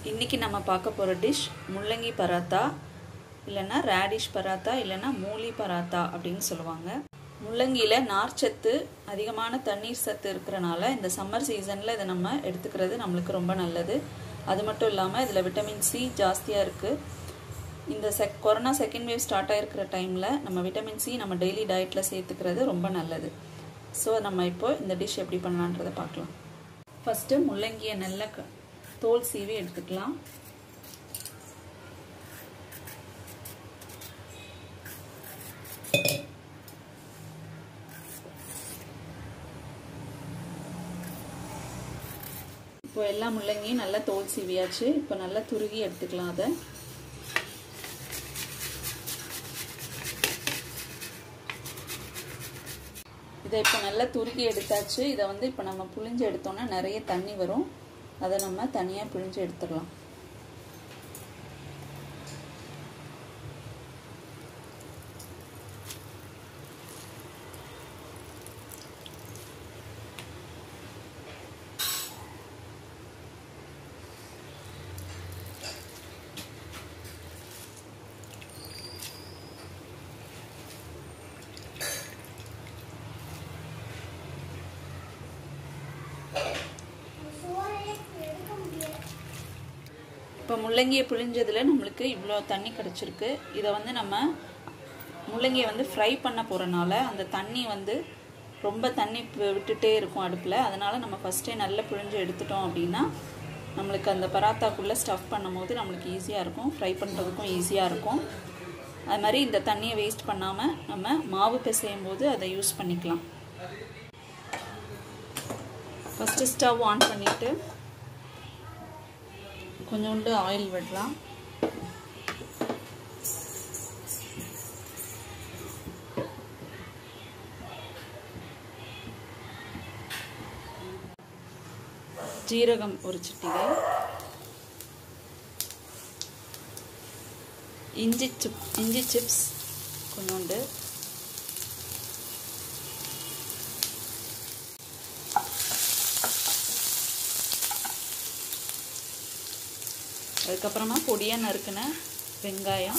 இன்றைக்கி நம்ம பார்க்க போகிற டிஷ் முள்ளங்கி பராத்தா இல்லைன்னா ரேடிஷ் பராத்தா இல்லைன்னா மூலி பராத்தா அப்படின்னு சொல்லுவாங்க முள்ளங்கியில் நார்ச்சத்து அதிகமான தண்ணீர் சத்து இருக்கிறனால இந்த சம்மர் சீசனில் இதை நம்ம எடுத்துக்கிறது நம்மளுக்கு ரொம்ப நல்லது அது மட்டும் இல்லாமல் இதில் விட்டமின் சி ஜாஸ்தியாக இருக்குது இந்த செக் கொரோனா செகண்ட் வேவ் ஸ்டார்ட் ஆகிருக்கிற டைமில் நம்ம விட்டமின் சி நம்ம டெய்லி டயட்டில் சேர்த்துக்கிறது ரொம்ப நல்லது ஸோ நம்ம இப்போ இந்த டிஷ் எப்படி பண்ணலான்றதை பார்க்கலாம் ஃபஸ்ட்டு முள்ளங்கியை நல்லா க தோல் சீவி எடுத்துக்கலாம் இப்போ எல்லா முள்ளங்கியும் நல்லா தோல் சீவியாச்சு இப்போ நல்லா துருகி எடுத்துக்கலாம் அதை இதை இப்போ நல்லா துருக்கி எடுத்தாச்சு இதை வந்து இப்போ நம்ம புழிஞ்சு எடுத்தோன்னா நிறைய தண்ணி வரும் அதை நம்ம தனியாக பிழிஞ்சு எடுத்துடலாம் இப்போ முள்ளங்கியை பிழிஞ்சதில் நம்மளுக்கு இவ்வளோ தண்ணி கிடச்சிருக்கு இதை வந்து நம்ம முள்ளங்கியை வந்து ஃப்ரை பண்ண போகிறனால அந்த தண்ணி வந்து ரொம்ப தண்ணி விட்டுட்டே இருக்கும் அடுப்பில் அதனால் நம்ம ஃபஸ்ட்டே நல்லா பிழிஞ்சு எடுத்துட்டோம் அப்படின்னா நம்மளுக்கு அந்த பராத்தாக்குள்ளே ஸ்டஃப் பண்ணும் போது நம்மளுக்கு ஈஸியாக இருக்கும் ஃப்ரை பண்ணுறதுக்கும் ஈஸியாக இருக்கும் அது மாதிரி இந்த தண்ணியை வேஸ்ட் பண்ணாமல் நம்ம மாவு பிசையும் போது அதை யூஸ் பண்ணிக்கலாம் ஃபஸ்ட்டு ஸ்டவ் ஆன் பண்ணிவிட்டு கொஞ்சோண்டு ஆயில் விடலாம் ஜீரகம் ஒரு சிட்டிகை இஞ்சி சிப் இஞ்சி சிப்ஸ் கொஞ்சோண்டு அதுக்கப்புறமா பொடியாக நறுக்கின வெங்காயம்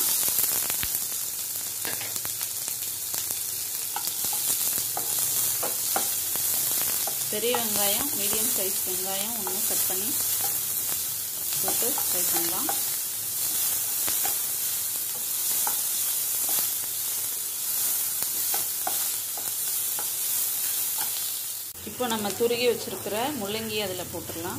பெரிய வெங்காயம் மீடியம் சைஸ் வெங்காயம் ஒன்று கட் பண்ணி போட்டு ஃப்ரை பண்ணலாம் இப்போ நம்ம துருகி வச்சுருக்கிற முள்ளங்கி அதில் போட்டுடலாம்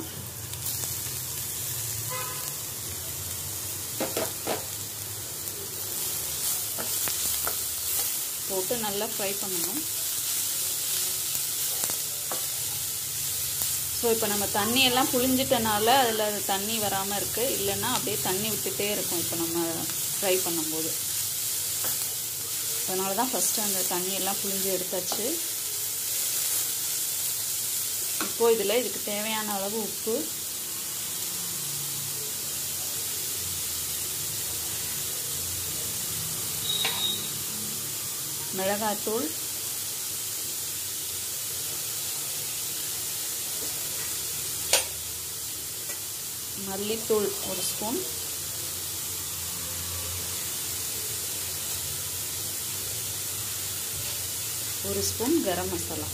போட்டு நல்லா ஃப்ரை பண்ணணும் ஸோ இப்போ நம்ம தண்ணியெல்லாம் புளிஞ்சிட்டனால அதில் தண்ணி வராமல் இருக்குது இல்லைன்னா அப்படியே தண்ணி விட்டுட்டே இருக்கும் இப்போ நம்ம ஃப்ரை பண்ணும்போது அதனால தான் ஃபஸ்ட்டு அந்த தண்ணியெல்லாம் புளிஞ்சு எடுத்தாச்சு இப்போது இதில் இதுக்கு தேவையான அளவு உப்பு மிளகாத்தூள் மல்லித்தூள் ஒரு ஸ்பூன் ஒரு ஸ்பூன் கரம் மசாலா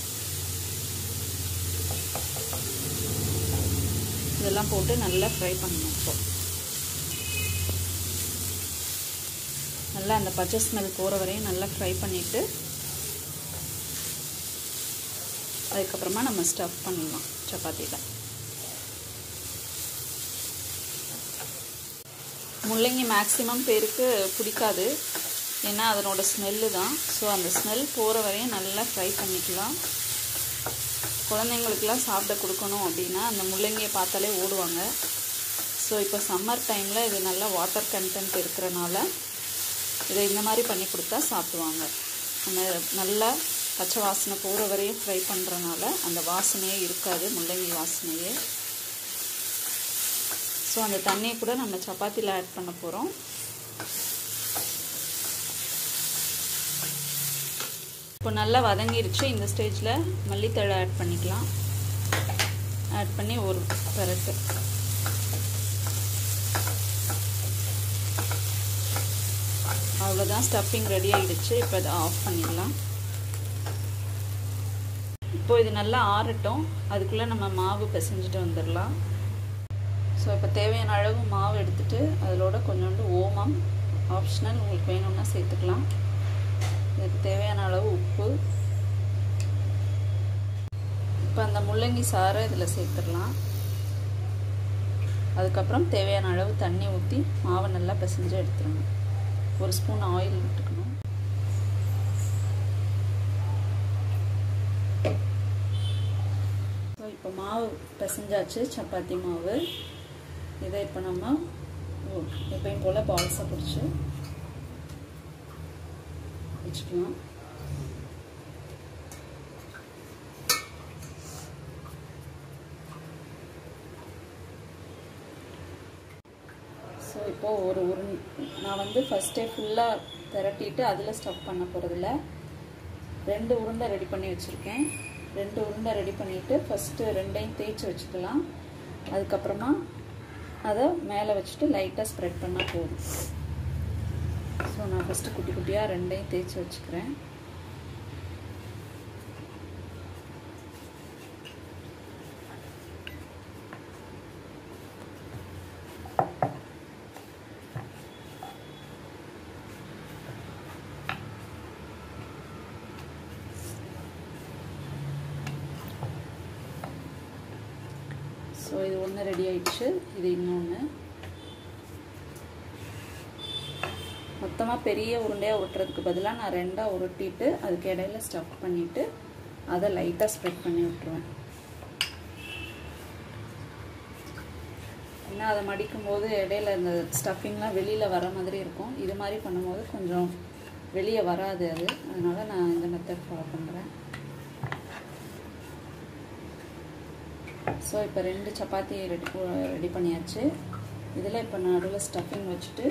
இதெல்லாம் போட்டு நல்லா ஃப்ரை பண்ணணும் இப்போ நல்லா அந்த பச்சை ஸ்மெல் போகிற வரையும் நல்லா ஃப்ரை பண்ணிவிட்டு அதுக்கப்புறமா நம்ம ஸ்டஃப் பண்ணலாம் சப்பாத்தியில் முள்ளங்கி மேக்ஸிமம் பேருக்கு பிடிக்காது ஏன்னா அதனோட ஸ்மெல்லு தான் ஸோ அந்த ஸ்மெல் போகிற வரையும் நல்லா ஃப்ரை பண்ணிக்கலாம் குழந்தைங்களுக்கெல்லாம் சாப்பிட கொடுக்கணும் அப்படின்னா அந்த முள்ளங்கியை பார்த்தாலே ஓடுவாங்க ஸோ இப்போ சம்மர் டைமில் இது நல்லா வாட்டர் கண்டென்ட் இருக்கிறனால இதை இந்த மாதிரி பண்ணி கொடுத்தா சாப்பிடுவாங்க அந்த நல்லா பச்சை வாசனை போகிற வரையும் ஃப்ரை பண்ணுறனால அந்த வாசனையே இருக்காது முள்ளங்கி வாசனையே ஸோ அந்த தண்ணியை கூட நம்ம சப்பாத்தியில் ஆட் பண்ண போகிறோம் இப்போ நல்லா வதங்கிருச்சு இந்த ஸ்டேஜில் மல்லித்தழை ஆட் பண்ணிக்கலாம் ஆட் பண்ணி ஒரு பரட்டு அவ்வளோதான் ஸ்டஃபிங் ரெடி ஆகிடுச்சு இப்போ இதை ஆஃப் பண்ணிடலாம் இப்போ இது நல்லா ஆறட்டும் அதுக்குள்ளே நம்ம மாவு பிசைஞ்சிட்டு வந்துடலாம் ஸோ இப்போ தேவையான அளவு மாவு எடுத்துகிட்டு அதிலோட கொஞ்சோண்டு ஓமம் ஆப்ஷனல் உங்களுக்கு வேணும்னா சேர்த்துக்கலாம் இதுக்கு தேவையான அளவு உப்பு இப்போ அந்த முள்ளங்கி சாறை இதில் சேர்த்துடலாம் அதுக்கப்புறம் தேவையான அளவு தண்ணி ஊற்றி மாவை நல்லா பிசைஞ்சு எடுத்துடணும் ஒரு ஸ்பூன் ஆயில் விட்டுக்கணும் ஸோ இப்போ மாவு பிசைஞ்சாச்சு சப்பாத்தி மாவு இதை இப்போ நம்ம எப்பயும் போல் பால்ஸை பிடிச்சி வச்சுக்கலாம் ஸோ இப்போது ஒரு ஒரு நான் வந்து ஃபஸ்ட்டே ஃபுல்லாக திரட்டிட்டு அதில் ஸ்டஃப் பண்ண போகிறதில்ல ரெண்டு உருண்டை ரெடி பண்ணி வச்சுருக்கேன் ரெண்டு உருண்டை ரெடி பண்ணிவிட்டு ஃபஸ்ட்டு ரெண்டையும் தேய்ச்சி வச்சுக்கலாம் அதுக்கப்புறமா அதை மேலே வச்சுட்டு லைட்டாக ஸ்ப்ரெட் பண்ணால் போதும் ஸோ நான் ஃபஸ்ட்டு குட்டி குட்டியாக ரெண்டையும் தேய்ச்சி வச்சுக்கிறேன் ஸோ இது ஒன்று ரெடி ஆயிடுச்சு இது இன்னொன்று மொத்தமாக பெரிய உருண்டையாக உருட்டுறதுக்கு பதிலாக நான் ரெண்டாக உருட்டிட்டு அதுக்கு இடையில ஸ்டஃப் பண்ணிவிட்டு அதை லைட்டாக ஸ்ப்ரெட் பண்ணி விட்டுருவேன் ஏன்னா அதை மடிக்கும்போது இடையில இந்த ஸ்டஃபிங்லாம் வெளியில் வர மாதிரி இருக்கும் இது மாதிரி பண்ணும்போது கொஞ்சம் வெளியே வராது அது அதனால் நான் இந்த மெத்தட் ஃபாலோ பண்ணுறேன் ஸோ இப்போ ரெண்டு சப்பாத்தி ரெடி ரெடி பண்ணியாச்சு இதில் இப்போ நடுவில் ஸ்டஃபிங் வச்சுட்டு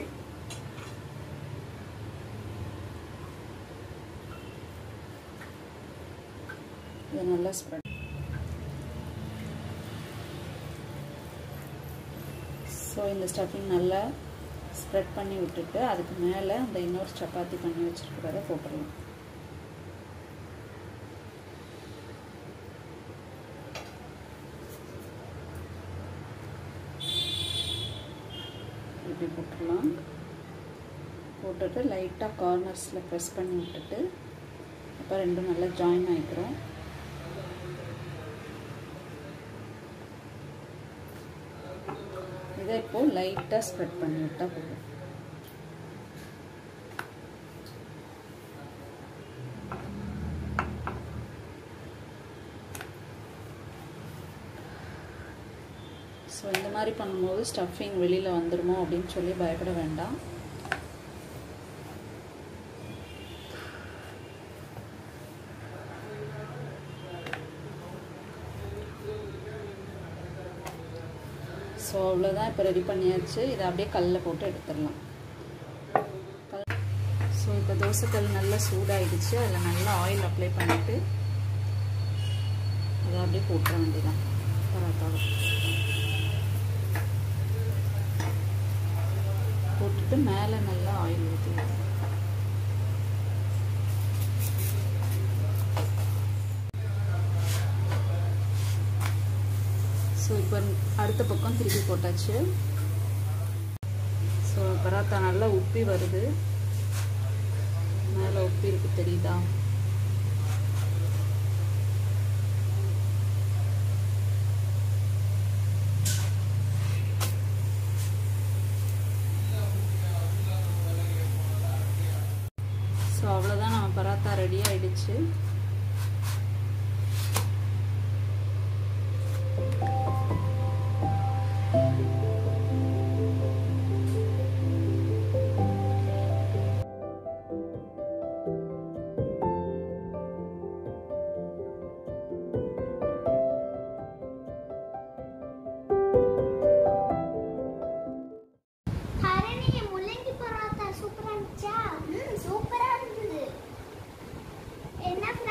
இதை நல்லா ஸ்ப்ரெட் ஸோ இந்த ஸ்டஃபிங் நல்லா ஸ்ப்ரெட் பண்ணி விட்டுட்டு அதுக்கு மேலே அந்த இன்னொரு சப்பாத்தி பண்ணி வச்சுருக்கிறத போட்டுடலாம் இப்படி போட்டுடலாம் போட்டுட்டு லைட்டாக கார்னர்ஸில் ப்ரெஸ் பண்ணி விட்டுட்டு அப்போ ரெண்டும் நல்லா ஜாயின் ஆகிக்கிறோம் இதை இப்போது லைட்டாக ஸ்ப்ரெட் பண்ணி விட்டால் போதும் ஸோ இந்த மாதிரி பண்ணும்போது ஸ்டஃபிங் வெளியில் வந்துடுமோ அப்படின்னு சொல்லி பயப்பட வேண்டாம் ஸோ அவ்வளோதான் இப்போ ரெடி பண்ணியாச்சு இதை அப்படியே கல்லில் போட்டு எடுத்துடலாம் ஸோ இப்போ தோசைக்கல் நல்லா சூடாயிடுச்சு அதில் நல்லா ஆயில் அப்ளை பண்ணிவிட்டு அதை அப்படியே போட்டுற வேண்டியதான் பராத்தாவை போட்டுட்டு மேலே நல்லா ஆயில் ஊற்றி ஸோ இப்போ அடுத்த பக்கம் திருப்பி போட்டாச்சு ஸோ பராத்தா நல்லா உப்பி வருது மேலே உப்பி இருக்கு தெரியுதா ஸோ அவ்வளோதான் நம்ம பராத்தா ரெடி ஆயிடுச்சு ஹரணி முள்ளங்கி பரோட்டா சூப்பரா இருந்துச்சா ம் சூப்பரா இருந்தது என்ன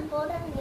போடுறேங்க